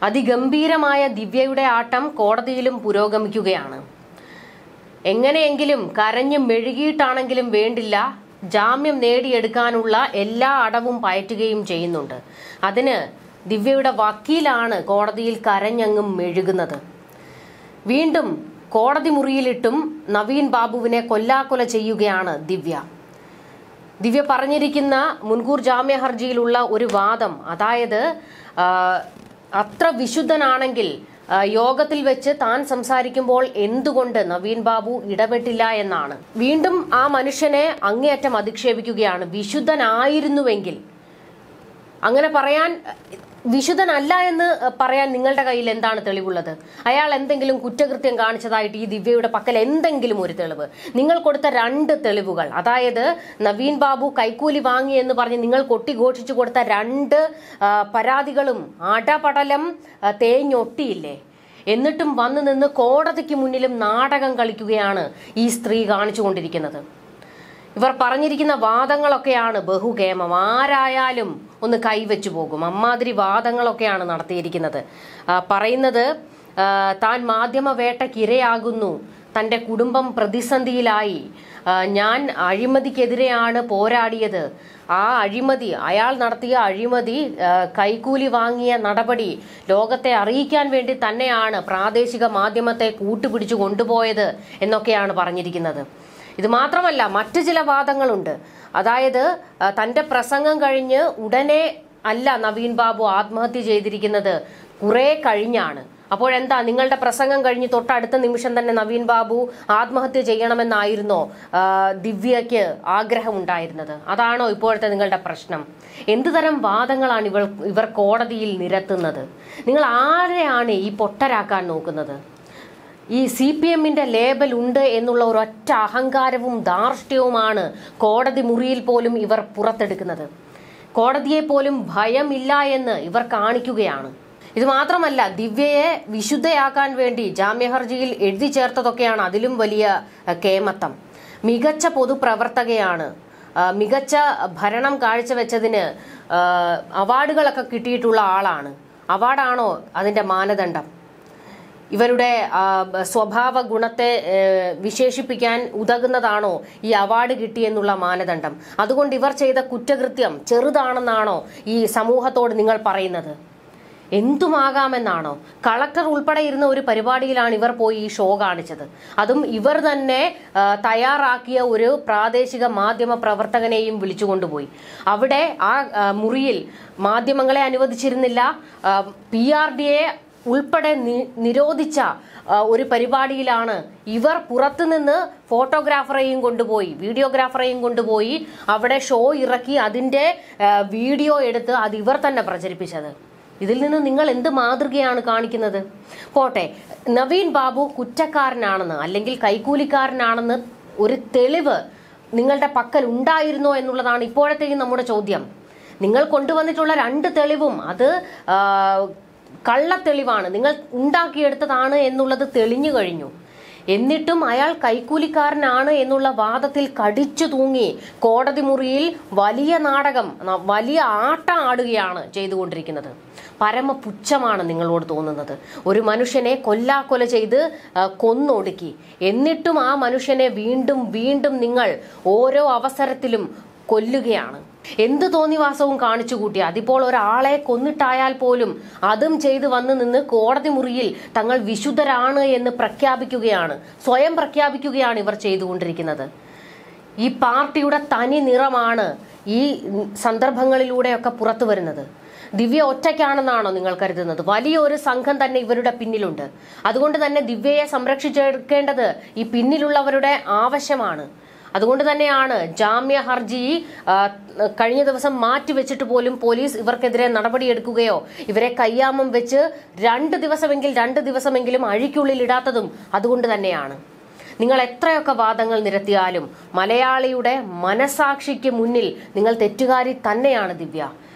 അതിഗംഭീരമായ ദിവ്യയുടെ ആട്ടം കോടതിയിലും പുരോഗമിക്കുകയാണ് എങ്ങനെയെങ്കിലും കരഞ്ഞു മെഴുകിയിട്ടാണെങ്കിലും വേണ്ടില്ല ജാമ്യം നേടിയെടുക്കാനുള്ള എല്ലാ അടവും പയറ്റുകയും ചെയ്യുന്നുണ്ട് അതിന് ദിവ്യയുടെ വക്കീലാണ് കോടതിയിൽ കരഞ്ഞങ്ങും മെഴുകുന്നത് വീണ്ടും കോടതി മുറിയിലിട്ടും നവീൻ ബാബുവിനെ കൊല്ലാക്കൊല ചെയ്യുകയാണ് ദിവ്യ ദിവ്യ പറഞ്ഞിരിക്കുന്ന മുൻകൂർ ജാമ്യ ഹർജിയിലുള്ള ഒരു വാദം അതായത് ആ, അത്ര വിശുദ്ധനാണെങ്കിൽ ആ, യോഗത്തിൽ വെച്ച് താൻ സംസാരിക്കുമ്പോൾ എന്തുകൊണ്ട് നവീൻ ബാബു ഇടപെട്ടില്ല എന്നാണ് വീണ്ടും ആ മനുഷ്യനെ അങ്ങേയറ്റം അധിക്ഷേപിക്കുകയാണ് വിശുദ്ധനായിരുന്നുവെങ്കിൽ അങ്ങനെ പറയാൻ വിശുദ്ധനല്ല എന്ന് പറയാൻ നിങ്ങളുടെ കയ്യിൽ എന്താണ് തെളിവുള്ളത് അയാൾ എന്തെങ്കിലും കുറ്റകൃത്യം കാണിച്ചതായിട്ട് ഈ ദിവ്യയുടെ പക്കൽ എന്തെങ്കിലും ഒരു തെളിവ് നിങ്ങൾ കൊടുത്ത രണ്ട് തെളിവുകൾ അതായത് നവീൻ ബാബു കൈക്കൂലി വാങ്ങി എന്ന് പറഞ്ഞ് നിങ്ങൾ കൊട്ടിഘോഷിച്ചു കൊടുത്ത രണ്ട് ആ, പരാതികളും ആടപടലം ആ, തേഞ്ഞൊട്ടിയില്ലേ എന്നിട്ടും വന്നു നിന്ന് കോടതിക്ക് മുന്നിലും നാടകം കളിക്കുകയാണ് ഈ സ്ത്രീ കാണിച്ചുകൊണ്ടിരിക്കുന്നത് ഇവർ പറഞ്ഞിരിക്കുന്ന വാദങ്ങളൊക്കെയാണ് ബഹുകേമം ആരായാലും ഒന്ന് കൈവച്ചു പോകും അമ്മാതിരി വാദങ്ങളൊക്കെയാണ് നടത്തിയിരിക്കുന്നത് ആ, പറയുന്നത് ആ, താൻ മാധ്യമ വേട്ടയ്ക്ക് ഇരയാകുന്നു തന്റെ കുടുംബം പ്രതിസന്ധിയിലായി ആ, ഞാൻ അഴിമതിക്കെതിരെയാണ് പോരാടിയത് ആ അഴിമതി അയാൾ നടത്തിയ അഴിമതി ആ, കൈക്കൂലി വാങ്ങിയ നടപടി ലോകത്തെ അറിയിക്കാൻ വേണ്ടി തന്നെയാണ് പ്രാദേശിക മാധ്യമത്തെ കൂട്ടുപിടിച്ചു കൊണ്ടുപോയത് എന്നൊക്കെയാണ് പറഞ്ഞിരിക്കുന്നത് ഇത് മാത്രമല്ല മറ്റു ചില വാദങ്ങളുണ്ട് അതായത് ആ, തന്റെ പ്രസംഗം കഴിഞ്ഞ് ഉടനെ അല്ല നവീൻ ബാബു ആത്മഹത്യ ചെയ്തിരിക്കുന്നത് കുറെ കഴിഞ്ഞാണ് അപ്പോഴെന്താ നിങ്ങളുടെ പ്രസംഗം കഴിഞ്ഞ് തൊട്ടടുത്ത നിമിഷം തന്നെ നവീൻ ബാബു ആത്മഹത്യ ചെയ്യണമെന്നായിരുന്നോ ആ, ദിവ്യയ്ക്ക് ആഗ്രഹമുണ്ടായിരുന്നത് അതാണോ ഇപ്പോഴത്തെ നിങ്ങളുടെ പ്രശ്നം എന്തു തരം വാദങ്ങളാണ് ഇവർ ഇവർ കോടതിയിൽ നിരത്തുന്നത് നിങ്ങൾ ആരെയാണ് ഈ പൊട്ടരാക്കാൻ നോക്കുന്നത് ഈ സി പി എമ്മിന്റെ ലേബൽ ഉണ്ട് എന്നുള്ള ഒരൊറ്റ അഹങ്കാരവും ധാർഷ്ട്യവുമാണ് കോടതി മുറിയിൽ പോലും ഇവർ പുറത്തെടുക്കുന്നത് കോടതിയെ പോലും ഭയമില്ല എന്ന് ഇവർ കാണിക്കുകയാണ് ഇത് മാത്രമല്ല ദിവ്യയെ വിശുദ്ധയാക്കാൻ വേണ്ടി ജാമ്യ ഹർജിയിൽ എഴുതി ചേർത്തതൊക്കെയാണ് അതിലും വലിയ അഹ്, കേമത്തം മികച്ച പൊതുപ്രവർത്തകയാണ് ആ, മികച്ച ഭരണം കാഴ്ചവെച്ചതിന് ആ, അവാർഡുകളൊക്കെ കിട്ടിയിട്ടുള്ള ആളാണ് അവാർഡാണോ അതിന്റെ മാനദണ്ഡം ഇവരുടെ ആ, ബ- സ്വഭാവ ഗുണത്തെ ഏ, വിശേഷിപ്പിക്കാൻ ഉതകുന്നതാണോ ഈ അവാർഡ് കിട്ടിയെന്നുള്ള മാനദണ്ഡം അതുകൊണ്ട് ഇവർ ചെയ്ത കുറ്റകൃത്യം ചെറുതാണെന്നാണോ ഈ സമൂഹത്തോട് നിങ്ങൾ പറയുന്നത് എന്തുമാകാമെന്നാണോ കളക്ടർ ഉൾപ്പെടെ ഇരുന്ന ഒരു പരിപാടിയിലാണ് ഇവർ പോയി ഈ ഷോ കാണിച്ചത് അതും ഇവർ തന്നെ ആ, തയ്യാറാക്കിയ ഒരു പ്രാദേശിക മാധ്യമ പ്രവർത്തകനെയും വിളിച്ചുകൊണ്ടുപോയി അവിടെ ആ ആ, മുറിയിൽ മാധ്യമങ്ങളെ അനുവദിച്ചിരുന്നില്ല പി ആർ ഡിയെ ഉൾപ്പെടെ നി- നിരോധിച്ച ആ, ഒരു പരിപാടിയിലാണ് ഇവർ പുറത്തുനിന്ന് ഫോട്ടോഗ്രാഫറെയും കൊണ്ടുപോയി വീഡിയോഗ്രാഫറെയും കൊണ്ടുപോയി അവിടെ ഷോ ഇറക്കി അതിന്റെ ആ, വീഡിയോ എടുത്ത് അത് ഇവർ തന്നെ പ്രചരിപ്പിച്ചത് ഇതിൽ നിന്ന് നിങ്ങൾ എന്ത് മാതൃകയാണ് കാണിക്കുന്നത് പോട്ടെ നവീൻ ബാബു കുറ്റക്കാരനാണെന്ന് അല്ലെങ്കിൽ കൈക്കൂലിക്കാരനാണെന്ന് ഒരു തെളിവ് നിങ്ങളുടെ പക്കൽ ഉണ്ടായിരുന്നോ എന്നുള്ളതാണ് ഇപ്പോഴത്തേക്കും നമ്മുടെ ചോദ്യം നിങ്ങൾ കൊണ്ടുവന്നിട്ടുള്ള രണ്ട് തെളിവും അത് ആ, കള്ളത്തെളിവാണ് നിങ്ങൾ ഉണ്ടാക്കിയെടുത്തതാണ് എന്നുള്ളത് തെളിഞ്ഞു കഴിഞ്ഞു എന്നിട്ടും അയാൾ കൈക്കൂലിക്കാരനാണ് എന്നുള്ള വാദത്തിൽ കടിച്ചു തൂങ്ങി കോടതി മുറിയിൽ വലിയ നാടകം ന- വലിയ ആട്ടം ആടുകയാണ് ചെയ്തുകൊണ്ടിരിക്കുന്നത് പരമ പുച്ഛമാണ് നിങ്ങളോട് തോന്നുന്നത് ഒരു മനുഷ്യനെ കൊല്ലാക്കൊല ചെയ്ത് ആ, കൊന്നൊടുക്കി എന്നിട്ടും ആ മനുഷ്യനെ വീണ്ടും വീണ്ടും നിങ്ങൾ ഓരോ അവസരത്തിലും കൊല്ലുകയാണ് എന്ത് തോന്നിവാസവും കാണിച്ചു കൂട്ടി അതിപ്പോൾ ഒരാളെ കൊന്നിട്ടായാൽ പോലും അതും ചെയ്ത് വന്ന് നിന്ന് കോടതി മുറിയിൽ തങ്ങൾ വിശുദ്ധരാണ് എന്ന് പ്രഖ്യാപിക്കുകയാണ് സ്വയം പ്രഖ്യാപിക്കുകയാണ് ഇവർ ചെയ്തുകൊണ്ടിരിക്കുന്നത് ഈ പാർട്ടിയുടെ തനി നിറമാണ് ഈ സന്ദർഭങ്ങളിലൂടെയൊക്കെ പുറത്തു വരുന്നത് ദിവ്യ ഒറ്റയ്ക്കാണെന്നാണോ നിങ്ങൾ കരുതുന്നത് വലിയൊരു സംഘം തന്നെ ഇവരുടെ പിന്നിലുണ്ട് അതുകൊണ്ട് തന്നെ ദിവ്യയെ സംരക്ഷിച്ചെടുക്കേണ്ടത് ഈ പിന്നിലുള്ളവരുടെ ആവശ്യമാണ് അതുകൊണ്ട് തന്നെയാണ് ജാമ്യ ഹർജി ആ, കഴിഞ്ഞ ദിവസം മാറ്റിവെച്ചിട്ട് പോലും പോലീസ് ഇവർക്കെതിരെ നടപടിയെടുക്കുകയോ ഇവരെ കയ്യാമം വെച്ച് രണ്ട് ദിവസമെങ്കിൽ രണ്ട് ദിവസമെങ്കിലും അഴിക്കുള്ളിൽ ഇടാത്തതും അതുകൊണ്ട് തന്നെയാണ് നിങ്ങൾ എത്രയൊക്കെ വാദങ്ങൾ നിരത്തിയാലും മലയാളിയുടെ മനസാക്ഷിക്ക് മുന്നിൽ നിങ്ങൾ തെറ്റുകാരി തന്നെയാണ് ദിവ്യ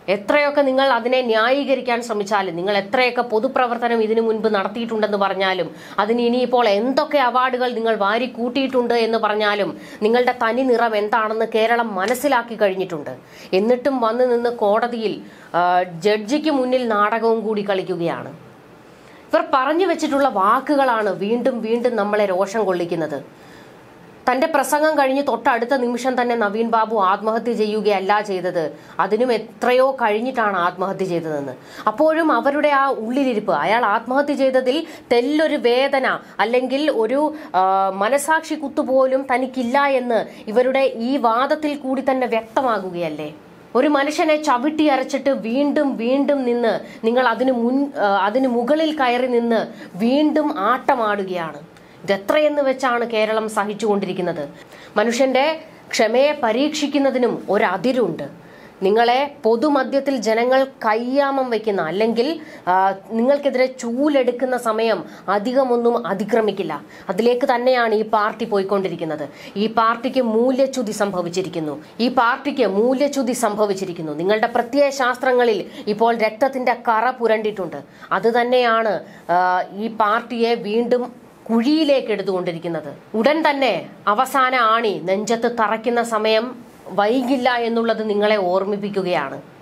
എത്രയൊക്കെ നിങ്ങൾ അതിനെ ന്യായീകരിക്കാൻ ശ്രമിച്ചാലും നിങ്ങൾ എത്രയൊക്കെ പൊതുപ്രവർത്തനം ഇതിനു മുൻപ് നടത്തിയിട്ടുണ്ടെന്ന് പറഞ്ഞാലും അതിന് ഇനിയിപ്പോൾ എന്തൊക്കെ അവാർഡുകൾ നിങ്ങൾ വാരി കൂട്ടിയിട്ടുണ്ട് എന്ന് പറഞ്ഞാലും നിങ്ങളുടെ തനി നിറം എന്താണെന്ന് കേരളം മനസ്സിലാക്കി കഴിഞ്ഞിട്ടുണ്ട് എന്നിട്ടും വന്നു നിന്ന് കോടതിയിൽ ആ, ജഡ്ജിക്ക് മുന്നിൽ നാടകവും കൂടി കളിക്കുകയാണ് ഇവർ പറഞ്ഞു വെച്ചിട്ടുള്ള വാക്കുകളാണ് വീണ്ടും വീണ്ടും നമ്മളെ രോഷം കൊള്ളിക്കുന്നത് തന്റെ പ്രസംഗം കഴിഞ്ഞ് തൊട്ടടുത്ത നിമിഷം തന്നെ നവീൻ ബാബു ആത്മഹത്യ ചെയ്യുകയല്ല ചെയ്തത് അതിനും എത്രയോ കഴിഞ്ഞിട്ടാണ് ആത്മഹത്യ ചെയ്തതെന്ന് അപ്പോഴും അവരുടെ ആ ഉള്ളിലിരിപ്പ് അയാൾ ആത്മഹത്യ ചെയ്തതിൽ തെല്ലൊരു വേദന അല്ലെങ്കിൽ ഒരു ആ, മനസാക്ഷി കുത്തുപോലും തനിക്കില്ല എന്ന് ഇവരുടെ ഈ വാദത്തിൽ കൂടി തന്നെ വ്യക്തമാകുകയല്ലേ ഒരു മനുഷ്യനെ ചവിട്ടി അരച്ചിട്ട് വീണ്ടും വീണ്ടും നിന്ന് നിങ്ങൾ അതിന് മുൻ ആ, അതിന് മുകളിൽ കയറി നിന്ന് വീണ്ടും ആട്ടമാടുകയാണ് ഇതെത്രയെന്ന് വെച്ചാണ് കേരളം സഹിച്ചുകൊണ്ടിരിക്കുന്നത് മനുഷ്യന്റെ ക്ഷമയെ പരീക്ഷിക്കുന്നതിനും ഒരതിരുണ്ട് നിങ്ങളെ പൊതുമധ്യത്തിൽ ജനങ്ങൾ കയ്യാമം വയ്ക്കുന്ന അല്ലെങ്കിൽ ആ, നിങ്ങൾക്കെതിരെ ചൂലെടുക്കുന്ന സമയം അധികമൊന്നും അതിക്രമിക്കില്ല അതിലേക്ക് തന്നെയാണ് ഈ പാർട്ടി പോയിക്കൊണ്ടിരിക്കുന്നത് ഈ പാർട്ടിക്ക് മൂല്യച്യുതി സംഭവിച്ചിരിക്കുന്നു ഈ പാർട്ടിക്ക് മൂല്യച്യുതി സംഭവിച്ചിരിക്കുന്നു നിങ്ങളുടെ പ്രത്യയ ശാസ്ത്രങ്ങളിൽ ഇപ്പോൾ രക്തത്തിന്റെ കറ പുരണ്ടിട്ടുണ്ട് അത് തന്നെയാണ് ആ, ഈ പാർട്ടിയെ വീണ്ടും കുഴിയിലേക്ക് എടുത്തുകൊണ്ടിരിക്കുന്നത് ഉടൻ തന്നെ അവസാന ആണി നെഞ്ചത്ത് തറയ്ക്കുന്ന സമയം വൈകില്ല എന്നുള്ളത് നിങ്ങളെ ഓർമ്മിപ്പിക്കുകയാണ്